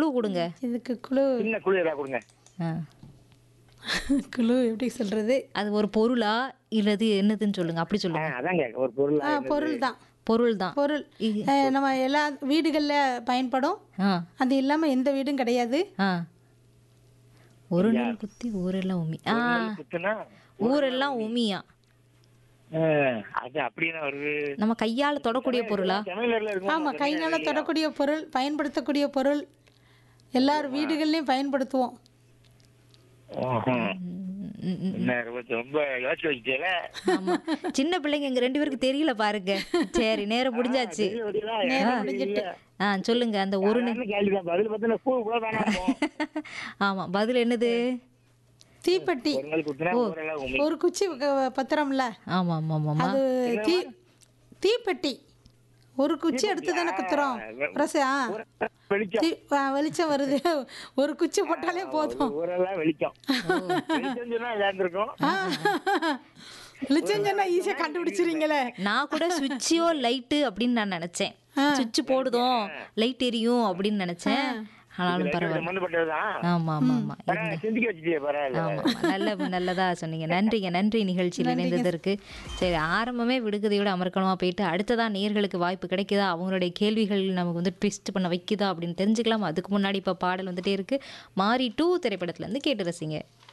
குழு கொடுங்க இதுக்கு குழு சின்ன குழு ஏதாவது கொடுங்க ஆ. குழு எப்படி சொல்றது அது ஒரு பொருளா இல்லது என்னதுன்னு சொல்லுங்க அப்படி ஆ, சொல்லுங்க அதாங்க ஒரு பொருள் ஆ, பொருள் தான் பொருள் தான் பொருள் அஹ், நம்ம எல்லா வீடுகளில் பயன்படும் ஆ அது இல்லாமல் எந்த வீடும் கிடையாது ஆ ஒரு நாள் குத்தி ஊரெல்லாம் உமி ஆ குத்துனா ஊரெல்லாம் உமியா ஆ, அது அப்படியே வருது நம்ம கையால தொடக்கூடிய பொருளா தமிழ்ல இருக்கும் ஆமாம் கையால் தொடக்கூடிய பொருள் பயன்படுத்தக்கூடிய பொருள் எல்லார் வீடுகள்லையும் பயன்படுத்துவோம் என்ன ரொம்ப ரொம்ப யோசிச்சு வச்சுட்டேல ஆமா சின்ன பிள்ளைங்க எங்க ரெண்டு பேருக்கு தெரியல பாருங்க சரி நேரம் முடிஞ்சாச்சு ஆ சொல்லுங்க அந்த ஒரு நி- கேள்விதான் பதில் பார்த்தா ஸ்கூல் கூட வேணாம் ஆமா பதில் என்னது தீப்பெட்டி ஒரு நாள் குத்துனா ஊரெல்லாம் உமி ஒரு குச்சி க- பத்திரம்ல ஆமா ஆமா ஆமா அது தீ தீப்பெட்டி ஒரு குச்சி எடுத்து தானே குத்துறோம் பிரசு ஆ வெளிச்சம் தீ- ஆ, வெளிச்சம் வருது ஒரு குச்சி போட்டாலே போதும் ஊரெல்லாம் வெளிச்சம் வெளிச்சம் சொன்னா இதாக இருக்கும் வெளிச்சம் சொன்னா ஈஸியாக கண்டுபிடிச்சிருங்களே நான் கூட சுவிட்சியோ லைட்டு அப்படின்னு நான் நினைச்சேன் சுவிட்ச் போடுதோம் லைட் எரியும் அப்படின்னு நினைச்சேன் ஆனாலும் பரவாயில்ல சம்பந்தப்பட்டதுதான் ஆமா ஆமா ஆமா பரவாயில்ல, சிந்திக்க வச்சுட்டே பரவாயில்ல ஆமா ஆமா. நல்ல நல்லதா சொன்னீங்க நன்றிங்க நன்றி நிகழ்ச்சியில் இணைந்ததற்கு சரி ஆரம்பமே விடுகதையோட அமர்க்கணமா போயிட்டு அடுத்ததா நேர்களுக்கு வாய்ப்பு கிடைக்குதா அவங்களுடைய கேள்விகள் நமக்கு வந்து ட்விஸ்ட் பண்ண வைக்குதா அப்படின்னு தெரிஞ்சுக்கலாம் அதுக்கு முன்னாடி இப்போ பாடல் வந்துட்டே இருக்கு மாரி டூ திரைப்படத்துல இருந்து கேட்டு ரசிங்க